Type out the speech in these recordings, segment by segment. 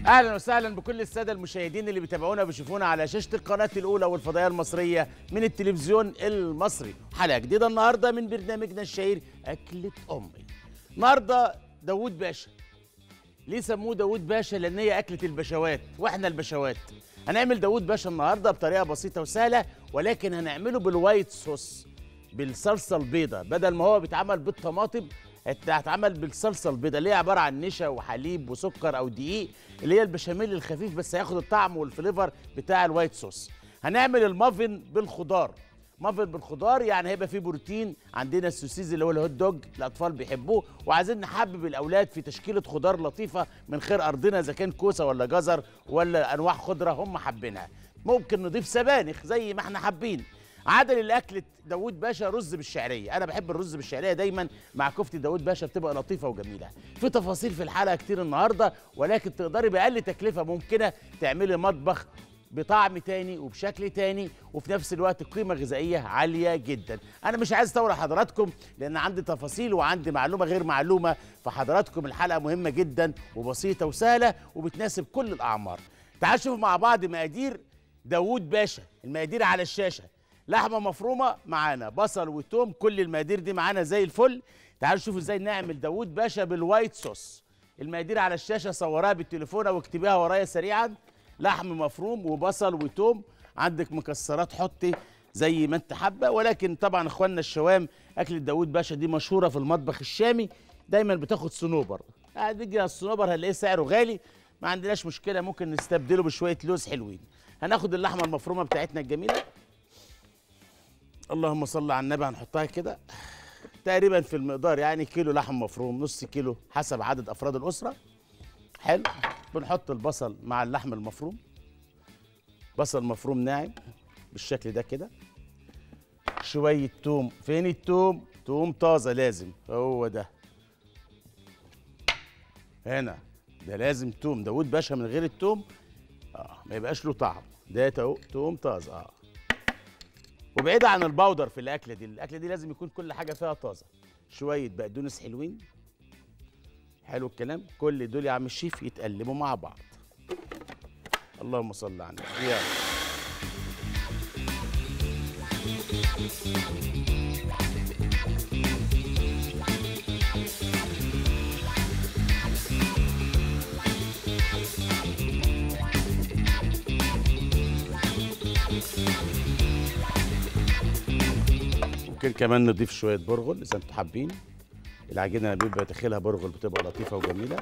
اهلا وسهلا بكل الساده المشاهدين اللي بيتابعونا وبيشوفونا على شاشه القناه الاولى والفضائيه المصريه من التلفزيون المصري حلقه جديده النهارده من برنامجنا الشهير اكله امي النهارده داوود باشا ليه سموه داوود باشا لان هي اكله البشوات واحنا البشوات هنعمل داوود باشا النهارده بطريقه بسيطه وسهله ولكن هنعمله بالوايت صوص بالصلصه البيضاء بدل ما هو بيتعمل بالطماطم هتتعمل بالصلصه البيضاء اللي هي عباره عن نشا وحليب وسكر او دقيق اللي هي البشاميل الخفيف بس هياخد الطعم والفليفر بتاع الوايت صوص هنعمل المافن بالخضار مافن بالخضار يعني هيبقى فيه بروتين عندنا السوسيز اللي هو الهوت دوج الاطفال بيحبوه وعايزين نحبب الاولاد في تشكيله خضار لطيفه من خير ارضنا اذا كان كوسه ولا جزر ولا انواع خضره هم حابينها ممكن نضيف سبانخ زي ما احنا حابين عدل الاكل داوود باشا رز بالشعريه انا بحب الرز بالشعريه دايما مع كفته داوود باشا بتبقى لطيفه وجميله في تفاصيل في الحلقه كتير النهارده ولكن تقدري باقل تكلفه ممكنه تعملي مطبخ بطعم تاني وبشكل تاني وفي نفس الوقت قيمه غذائيه عاليه جدا انا مش عايز اطول حضراتكم لان عندي تفاصيل وعندي معلومه غير معلومه فحضراتكم الحلقه مهمه جدا وبسيطه وسهله وبتناسب كل الاعمار تعالوا نشوف مع بعض مقادير داوود باشا المقادير على الشاشه لحمه مفرومه معانا بصل وتوم كل المقادير دي معانا زي الفل تعالوا نشوف ازاي نعمل داوود باشا بالوايت صوص المقادير على الشاشه صورها بالتليفون او اكتبيها ورايا سريعا لحم مفروم وبصل وتوم عندك مكسرات حطي زي ما انت حابه ولكن طبعا اخواننا الشوام اكله داوود باشا دي مشهوره في المطبخ الشامي دايما بتاخد صنوبر هتيجي على الصنوبر هنلاقيه سعره غالي ما عندناش مشكله ممكن نستبدله بشويه لوز حلوين هناخد اللحمه المفرومه بتاعتنا الجميله اللهم صل على النبي هنحطها كده تقريبا في المقدار يعني كيلو لحم مفروم نص كيلو حسب عدد افراد الاسره حلو بنحط البصل مع اللحم المفروم بصل مفروم ناعم بالشكل ده كده شويه توم فين التوم توم طازه لازم هو ده هنا ده لازم توم داوود باشا من غير التوم اه ما يبقاش له طعم ده تو- توم طازه اه وبعيد عن البودر في الاكله دي الاكله دي لازم يكون كل حاجه فيها طازه شويه بقدونس حلوين حلو الكلام كل دول يا عم الشيف يتقلبوا مع بعض اللهم صل على النبي يلا ممكن كمان نضيف شويه برغل اذا انتوا حابين العجينه اللي بيبقى داخلها برغل بتبقى لطيفه وجميله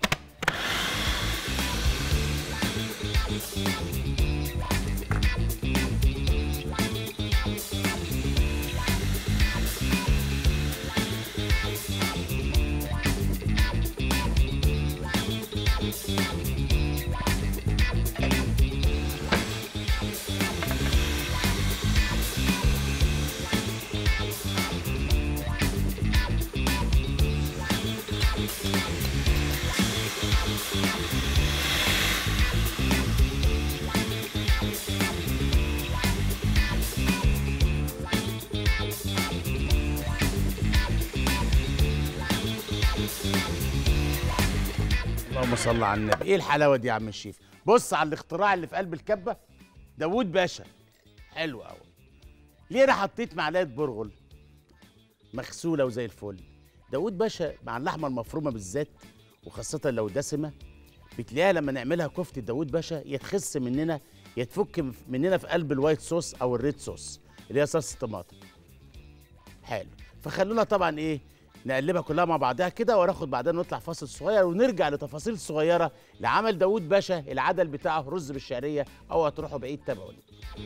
اللهم صل على النبي ايه الحلاوه دي يا عم الشيف بص على الاختراع اللي في قلب الكبه داوود باشا حلو قوي ليه انا حطيت معلقه برغل مغسوله وزي الفل داوود باشا مع اللحمه المفرومه بالذات وخاصه لو دسمه بتلاقيها لما نعملها كفته داوود باشا يا تخس مننا يا تفك مننا في قلب الوايت صوص او الريد صوص اللي هي صلصه طماطم حلو فخلونا طبعا ايه نقلبها كلها مع بعضها كده وناخد بعدين نطلع فاصل صغير ونرجع لتفاصيل صغيره لعمل داوود باشا العدل بتاعه رز بالشعريه او هتروحوا بعيد تابعوني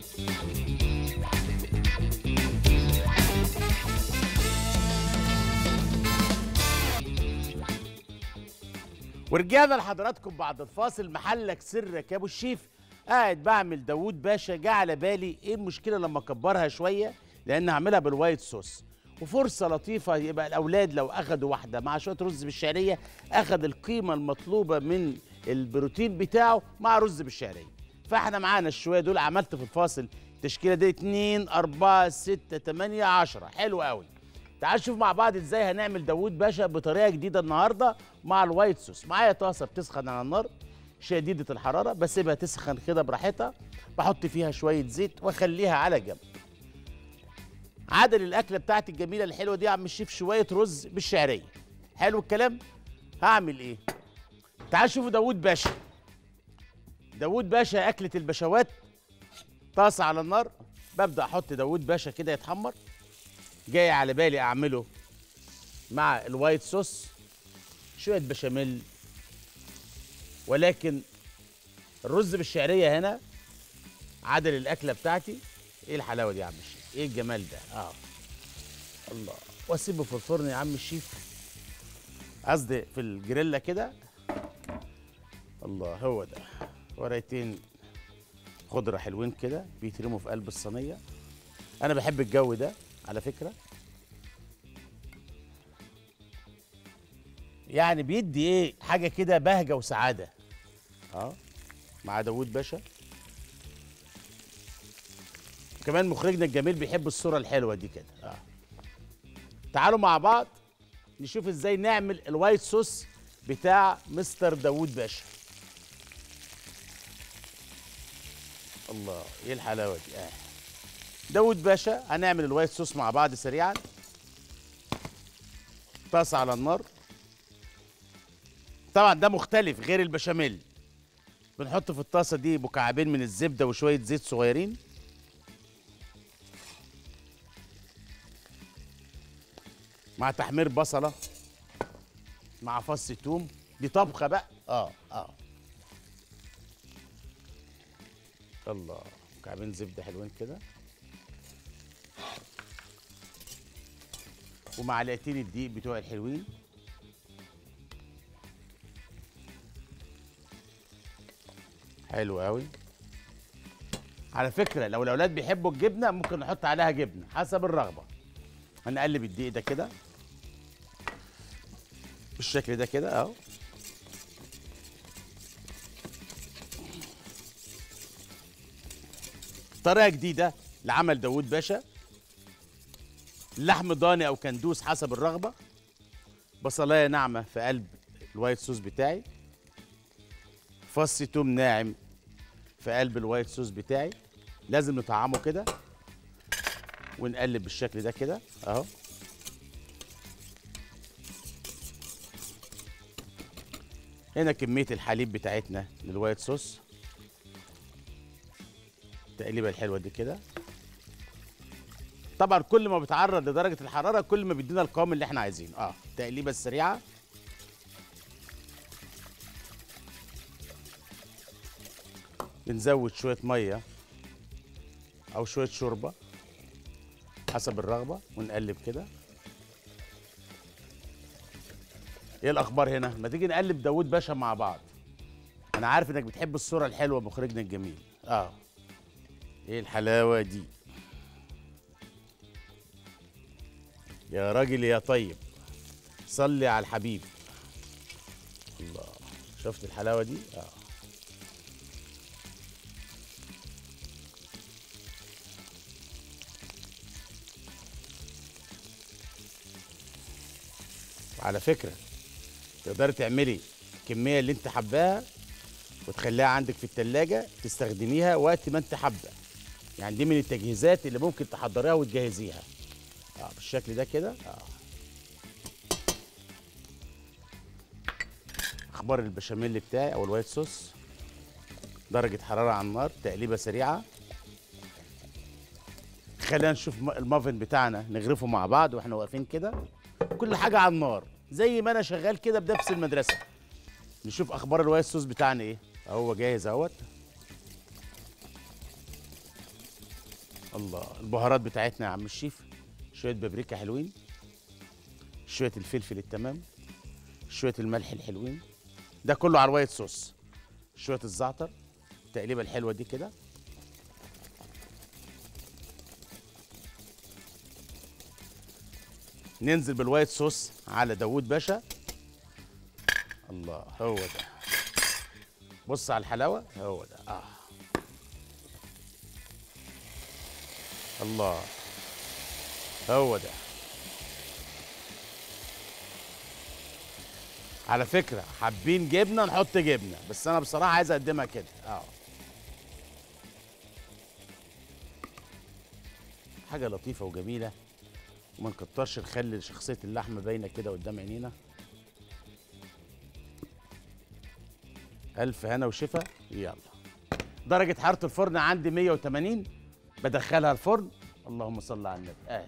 ورجعنا لحضراتكم بعد الفاصل محلك سرك يا ابو الشيف قاعد بعمل داوود باشا جه على بالي ايه المشكله لما اكبرها شويه لان هعملها بالوايت صوص وفرصه لطيفه يبقى الاولاد لو اخدوا واحده مع شويه رز بالشعريه اخد القيمه المطلوبه من البروتين بتاعه مع رز بالشعريه فاحنا معانا الشويه دول عملت في الفاصل التشكيله دي 2 4 6 8 10 حلو قوي تعال نشوف مع بعض ازاي هنعمل داوود باشا بطريقه جديده النهارده مع الوايت صوص معايا طاسه بتسخن على النار شديده الحراره بسيبها تسخن كده براحتها بحط فيها شويه زيت واخليها على جنب عدل الاكله بتاعتي الجميله الحلوه دي يا عم الشيف شويه رز بالشعريه حلو الكلام هعمل ايه تعال شوفوا داوود باشا داوود باشا اكله البشوات طاسه على النار ببدا احط داوود باشا كده يتحمر جاي على بالي اعمله مع الوايت صوص شويه بشاميل ولكن الرز بالشعريه هنا عدل الاكله بتاعتي ايه الحلاوه دي يا عم الشيف ايه الجمال ده اه الله واسيبه في الفرن يا عم الشيف قصدي في الجريلا كده الله هو ده ورقتين خضره حلوين كده بيترموا في قلب الصينيه انا بحب الجو ده على فكره يعني بيدي ايه حاجه كده بهجه وسعاده اه مع داوود باشا كمان مخرجنا الجميل بيحب الصوره الحلوه دي كده اه تعالوا مع بعض نشوف ازاي نعمل الوايت صوص بتاع مستر داوود باشا الله ايه الحلاوه دي اه داوود باشا هنعمل الوايت صوص مع بعض سريعا طاسه على النار طبعا ده مختلف غير البشاميل بنحط في الطاسه دي مكعبين من الزبده وشويه زيت صغيرين مع تحمير بصله مع فص توم دي طبخه بقى اه اه الله مكعبين زبده حلوين كده ومعلقتين الدقيق بتوع الحلوين حلو قوي على فكره لو الاولاد بيحبوا الجبنه ممكن نحط عليها جبنه حسب الرغبه هنقلب الدقيق ده كده بالشكل ده كده اهو طريقه جديده لعمل داوود باشا لحم ضاني او كندوس حسب الرغبه بصلايه ناعمه في قلب الوايت صوص بتاعي فص توم ناعم في قلب الوايت صوص بتاعي لازم نطعمه كده ونقلب بالشكل ده كده اهو هنا كمية الحليب بتاعتنا للوايت صوص التقليبة الحلوة دي كده طبعا كل ما بيتعرض لدرجة الحرارة كل ما بيدينا القوام اللي احنا عايزينه اه التقليبة السريعة بنزود شوية مية أو شوية شوربة حسب الرغبة ونقلب كده ايه الأخبار هنا؟ ما تيجي نقلب داوود باشا مع بعض أنا عارف إنك بتحب الصورة الحلوة مخرجنا الجميل اه ايه الحلاوة دي يا راجل يا طيب صلي على الحبيب الله شفت الحلاوة دي؟ اه على فكرة تقدري تعملي الكمية اللي انت حباها وتخليها عندك في التلاجة تستخدميها وقت ما انت حابة يعني دي من التجهيزات اللي ممكن تحضريها وتجهزيها اه بالشكل ده كده اه اخبار البشاميل بتاعي او الوايت صوص درجة حرارة على النار تقليبة سريعة خلينا نشوف م- المافن بتاعنا نغرفه مع بعض واحنا واقفين كده كل حاجة على النار زي ما انا شغال كده بنفس المدرسة نشوف اخبار الوايت صوص بتاعنا ايه اهو جاهز اهوت الله البهارات بتاعتنا يا عم الشيف شوية بابريكا حلوين شوية الفلفل التمام شوية الملح الحلوين ده كله على الوايت صوص شوية الزعتر التقليبة الحلوة دي كده ننزل بالوايت صوص على داوود باشا الله هو ده بص على الحلاوة هو ده آه. الله هو ده على فكره حابين جبنه نحط جبنه بس انا بصراحه عايز اقدمها كده اه حاجه لطيفه وجميله وما نكترش نخلي شخصيه اللحمه باينه كده قدام عينينا الف هنا وشفا يلا درجه حراره الفرن عندي 180 بدخلها الفرن اللهم صل على النبي اه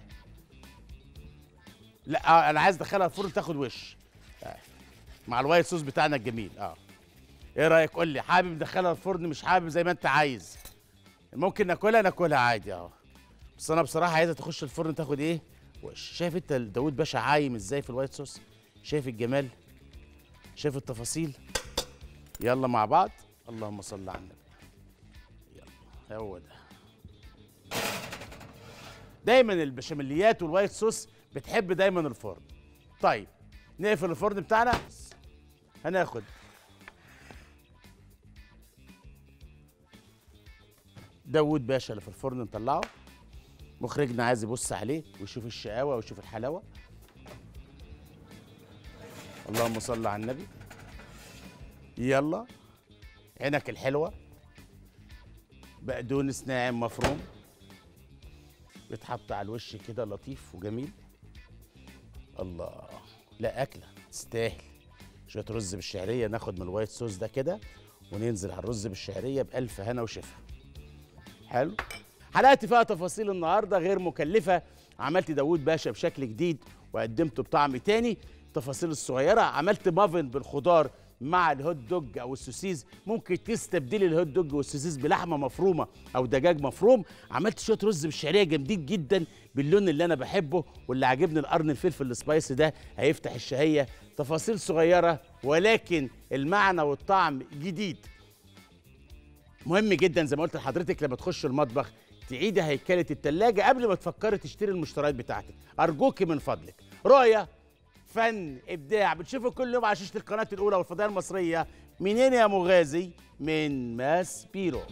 لا آه انا عايز ادخلها الفرن تاخد وش آه. مع الوايت صوص بتاعنا الجميل اه ايه رايك قول لي حابب ندخلها الفرن مش حابب زي ما انت عايز ممكن ناكلها ناكلها عادي اه بس انا بصراحه عايزها تخش الفرن تاخد ايه وش شايف انت داوود باشا عايم ازاي في الوايت صوص شايف الجمال شايف التفاصيل يلا مع بعض اللهم صل على النبي يلا هو ده دايما البشاميليات والوايت صوص بتحب دايما الفرن طيب نقفل الفرن بتاعنا هناخد داوود باشا اللي في الفرن نطلعه مخرجنا عايز يبص عليه ويشوف الشقاوه ويشوف الحلاوه اللهم صل على النبي يلا عينك الحلوه بقدونس ناعم مفروم بيتحط على الوش كده لطيف وجميل الله لا اكله تستاهل شويه رز بالشعريه ناخد من الوايت صوص ده كده وننزل على الرز بالشعريه بألف هنا وشفا حلو حلقتي فيها تفاصيل النهارده غير مكلفه عملت داوود باشا بشكل جديد وقدمته بطعم تاني التفاصيل الصغيره عملت مافن بالخضار مع الهوت دوج او السوسيز ممكن تستبدلي الهوت دوج والسوسيز بلحمه مفرومه او دجاج مفروم عملت شويه رز بالشعريه جامدين جدا باللون اللي انا بحبه واللي عاجبني القرن الفلفل السبايسي ده هيفتح الشهيه تفاصيل صغيره ولكن المعنى والطعم جديد مهم جدا زي ما قلت لحضرتك لما تخش المطبخ تعيدي هيكله التلاجة قبل ما تفكري تشتري المشتريات بتاعتك ارجوكي من فضلك رؤيه فن ابداع بتشوفوا كل يوم على شاشه القناه الاولى والفضائيه المصريه منين يا مغازي من ماس بيرو